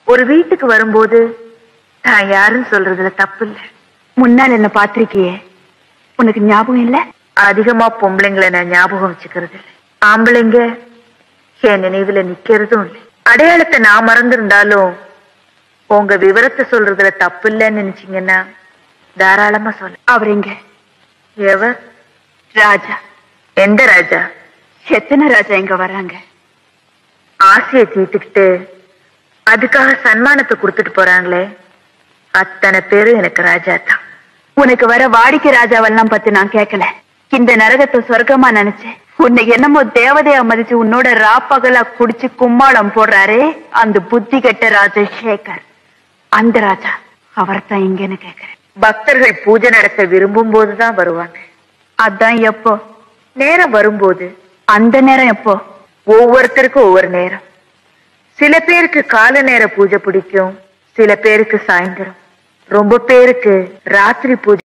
ஒரு வீட்டுக்கு வரும்போது நான் யாருன்னு சொல்றதுல தப்பு இல்ல முன்னால் என்ன பாத்திருக்கியே உனக்கு ஞாபகம் இல்ல அதிகமா பொம்பளைங்களை நான் ஞாபகம் வச்சுக்கிறது இல்ல ஆம்பளைங்க என் நினைவுல நிக்கிறதும் இல்லை அடையாளத்தை நான் மறந்திருந்தாலும் உங்க விவரத்தை சொல்றதுல தப்பு இல்லைன்னு நினைச்சீங்கன்னா தாராளமா சொல்ல அவர் எங்க எவர் ராஜா எந்த ராஜா எத்தனை ராஜா இங்க வர்றாங்க ஆசையை தீர்த்துக்கிட்டு அதுக்காக சன்மானத்தை கொடுத்துட்டு போறாங்களே அத்தனை பேரும் எனக்கு ராஜா தான் உனக்கு வர வாடிக்கை ராஜாவெல்லாம் பத்தி நான் கேட்கல இந்த நரகத்தை சொர்க்கமா நினைச்சேன் உன்னை என்னமோ தேவதையா மதிச்சு உன்னோட ராப்பகலா குடிச்சு கும்மாளம் போடுறாரே அந்த புத்தி கெட்ட ராஜசேகர் அந்த ராஜா அவர் தான் இங்கன்னு கேக்குறேன் பக்தர்கள் பூஜை நடத்த விரும்பும் போதுதான் வருவாங்க அதான் எப்போ நேரம் வரும்போது அந்த நேரம் எப்போ ஒவ்வொருத்தருக்கும் ஒவ்வொரு நேரம் சில பேருக்கு கால நேர பூஜை பிடிக்கும் சில பேருக்கு சாயந்தரம் ரொம்ப பேருக்கு ராத்திரி பூஜை